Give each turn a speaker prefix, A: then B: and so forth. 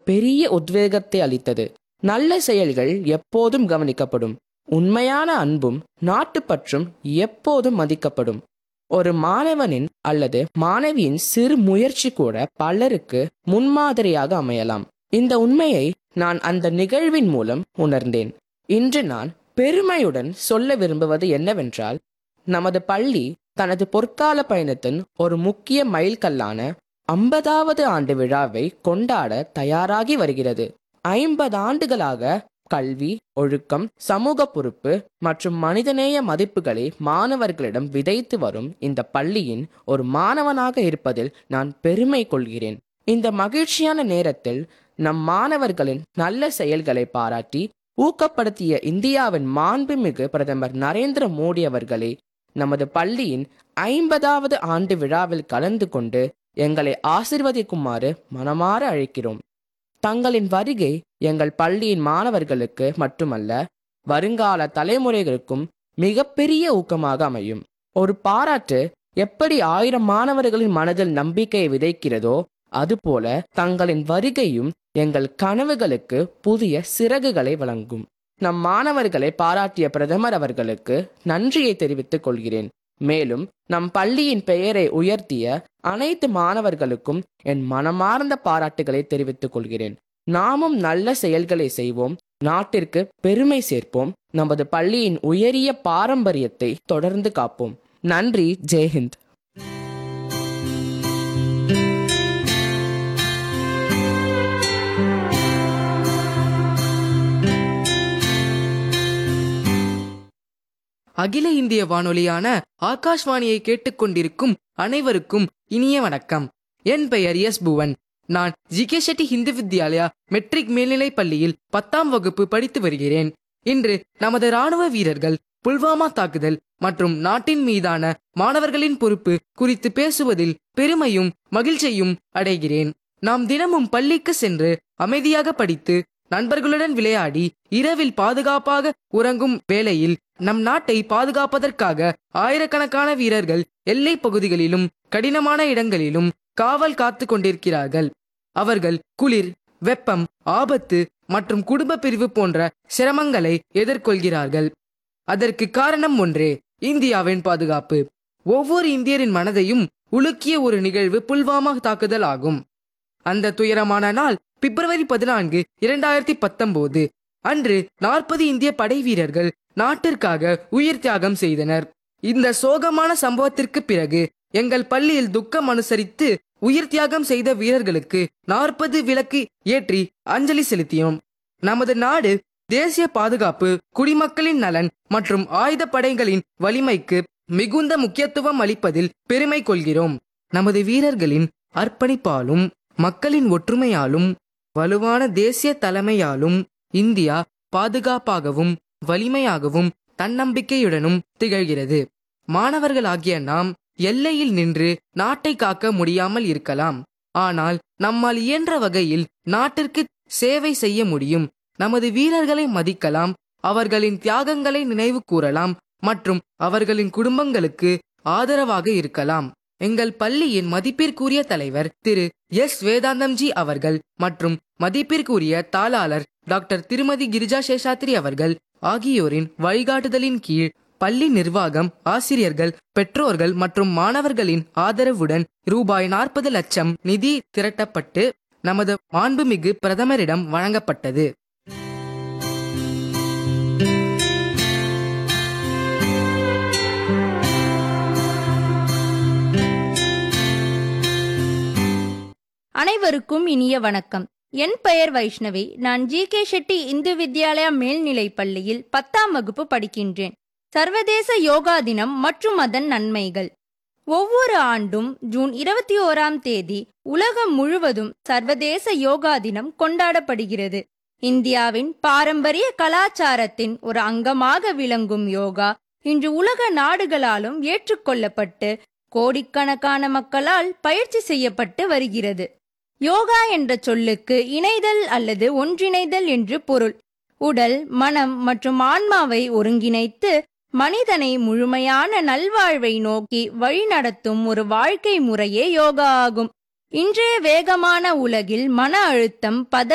A: பெரிய உத்வேகத்தை அளித்தது நல்ல செயல்கள் எப்போதும் கவனிக்கப்படும் உண்மையான அன்பும் நாட்டுப்பற்றும் எப்போதும் மதிக்கப்படும் ஒரு மாணவனின் அல்லது மாணவியின் சிறு முயற்சி கூட பலருக்கு முன்மாதிரியாக அமையலாம் இந்த உண்மையை நான் அந்த நிகழ்வின் மூலம் உணர்ந்தேன் இன்று நான் பெருமையுடன் சொல்ல விரும்புவது என்னவென்றால் நமது பள்ளி தனது பொற்கால பயணத்தின் ஒரு முக்கிய மைல்கல்லான ஐம்பதாவது ஆண்டு விழாவை கொண்டாட தயாராகி வருகிறது ஐம்பது ஆண்டுகளாக கல்வி ஒழுக்கம் சமூக பொறுப்பு மற்றும் மனிதநேய மதிப்புகளை மாணவர்களிடம் விதைத்து வரும் இந்த பள்ளியின் ஒரு மாணவனாக இருப்பதில் நான் பெருமை கொள்கிறேன் இந்த மகிழ்ச்சியான நேரத்தில் நம் மாணவர்களின் நல்ல செயல்களை பாராட்டி ஊக்கப்படுத்திய இந்தியாவின் மாண்புமிகு பிரதமர் நரேந்திர மோடி அவர்களே நமது பள்ளியின் ஐம்பதாவது ஆண்டு விழாவில் கலந்து கொண்டு எங்களை ஆசிர்வதிக்குமாறு மனமாற அழைக்கிறோம் தங்களின் வருகை எங்கள் பள்ளியின் மாணவர்களுக்கு மட்டுமல்ல வருங்கால தலைமுறைகளுக்கும் மிகப்பெரிய ஊக்கமாக அமையும் ஒரு பாராட்டு எப்படி ஆயிரம் மாணவர்களின் மனதில் நம்பிக்கையை விதைக்கிறதோ அதுபோல தங்களின் வருகையும் எங்கள் கனவுகளுக்கு புதிய சிறகுகளை வழங்கும் நம் மாணவர்களை பாராட்டிய பிரதமர் அவர்களுக்கு நன்றியை தெரிவித்துக் கொள்கிறேன் மேலும் நம் பள்ளியின் பெயரை உயர்த்திய அனைத்து மாணவர்களுக்கும் என் மனமார்ந்த பாராட்டுகளை தெரிவித்துக் கொள்கிறேன் நாமும் நல்ல செயல்களை செய்வோம் நாட்டிற்கு பெருமை சேர்ப்போம் நமது பள்ளியின் உயரிய பாரம்பரியத்தை தொடர்ந்து காப்போம் நன்றி ஜெய்ஹிந்த்
B: அகில இந்திய வானொலியான ஆகாஷ்வாணியை கேட்டுக்கொண்டிருக்கும் அனைவருக்கும் இனிய வணக்கம் என் பெயர் எஸ் புவன் நான் ஜிகே ஷெட்டி ஹிந்து வித்யாலயா மெட்ரிக் மேல்நிலைப் பள்ளியில் பத்தாம் வகுப்பு படித்து வருகிறேன் இன்று நமது ராணுவ வீரர்கள் புல்வாமா தாக்குதல் மற்றும் நாட்டின் மீதான மாணவர்களின் பொறுப்பு குறித்து பேசுவதில் பெருமையும் மகிழ்ச்சியும் அடைகிறேன் நாம் தினமும் பள்ளிக்கு சென்று அமைதியாக படித்து நண்பர்களுடன் விளையாடி இரவில் பாதுகாப்பாக உறங்கும் வேளையில் நம் நாட்டை பாதுகாப்பதற்காக ஆயிரக்கணக்கான வீரர்கள் எல்லை பகுதிகளிலும் கடினமான இடங்களிலும் காவல் காத்து கொண்டிருக்கிறார்கள் அவர்கள் குளிர் வெப்பம் ஆபத்து மற்றும் குடும்ப பிரிவு போன்ற சிரமங்களை எதிர்கொள்கிறார்கள் அதற்கு காரணம் ஒன்றே இந்தியாவின் பாதுகாப்பு ஒவ்வொரு இந்தியரின் மனதையும் உலுக்கிய ஒரு நிகழ்வு புல்வாமா தாக்குதல் ஆகும் அந்த துயரமான நாள் பிப்ரவரி பதினான்கு இரண்டாயிரத்தி பத்தொன்பது அன்று நாற்பது இந்திய படை வீரர்கள் நாட்டிற்காக உயிர் தியாகம் செய்தனர் இந்த சோகமான சம்பவத்திற்கு பிறகு எங்கள் பள்ளியில் துக்கம் அனுசரித்து உயிர் தியாகம் செய்த வீரர்களுக்கு நாற்பது விளக்கு ஏற்றி அஞ்சலி செலுத்தினோம் நமது நாடு தேசிய பாதுகாப்பு குடிமக்களின் நலன் மற்றும் ஆயுத படைகளின் வலிமைக்கு மிகுந்த முக்கியத்துவம் அளிப்பதில் பெருமை கொள்கிறோம் நமது வீரர்களின் அர்ப்பணிப்பாலும் மக்களின் ஒற்றுமையாலும் வலுவான தேசிய தலைமையாலும் இந்தியா பாதுகாப்பாகவும் வலிமையாகவும் தன்னம்பிக்கையுடனும் திகழ்கிறது மாணவர்களாகிய நாம் எல்லையில் நின்று நாட்டை காக்க முடியாமல் இருக்கலாம் ஆனால் நம்மால் இயன்ற வகையில் நாட்டிற்கு சேவை செய்ய முடியும் நமது வீரர்களை மதிக்கலாம் அவர்களின் தியாகங்களை நினைவு கூறலாம் மற்றும் அவர்களின் குடும்பங்களுக்கு ஆதரவாக இருக்கலாம் எங்கள் பள்ளியின் மதிப்பிற்குரிய தலைவர் திரு எஸ் வேதாந்தம்ஜி அவர்கள் மற்றும் மதிப்பிற்குரிய தாளாளர் டாக்டர் திருமதி கிரிஜா சேஷாத்ரி அவர்கள் ஆகியோரின் வழிகாட்டுதலின் கீழ் பள்ளி நிர்வாகம் ஆசிரியர்கள் பெற்றோர்கள் மற்றும் மாணவர்களின் ஆதரவுடன் ரூபாய் நாற்பது லட்சம் நிதி திரட்டப்பட்டு நமது மாண்புமிகு பிரதமரிடம் வழங்கப்பட்டது
C: அனைவருக்கும் இனிய வணக்கம் என் பெயர் வைஷ்ணவி நான் ஜி கே ஷெட்டி இந்து வித்யாலயா மேல்நிலைப் பள்ளியில் பத்தாம் வகுப்பு படிக்கின்றேன் சர்வதேச யோகா தினம் மற்றும் அதன் நன்மைகள் ஒவ்வொரு ஆண்டும் ஜூன் இருபத்தி ஓராம் தேதி உலகம் முழுவதும் சர்வதேச யோகா தினம் கொண்டாடப்படுகிறது இந்தியாவின் பாரம்பரிய கலாச்சாரத்தின் ஒரு அங்கமாக விளங்கும் யோகா இன்று உலக நாடுகளாலும் ஏற்றுக்கொள்ளப்பட்டு கோடிக்கணக்கான மக்களால் பயிற்சி செய்யப்பட்டு வருகிறது யோகா என்ற சொல்லுக்கு இணைதல் அல்லது ஒன்றிணைதல் என்று பொருள் உடல் மனம் மற்றும் ஆன்மாவை ஒருங்கிணைத்து மனிதனை முழுமையான நல்வாழ்வை நோக்கி வழிநடத்தும் ஒரு வாழ்க்கை முறையே யோகா ஆகும் இன்றைய வேகமான உலகில் மன அழுத்தம் பத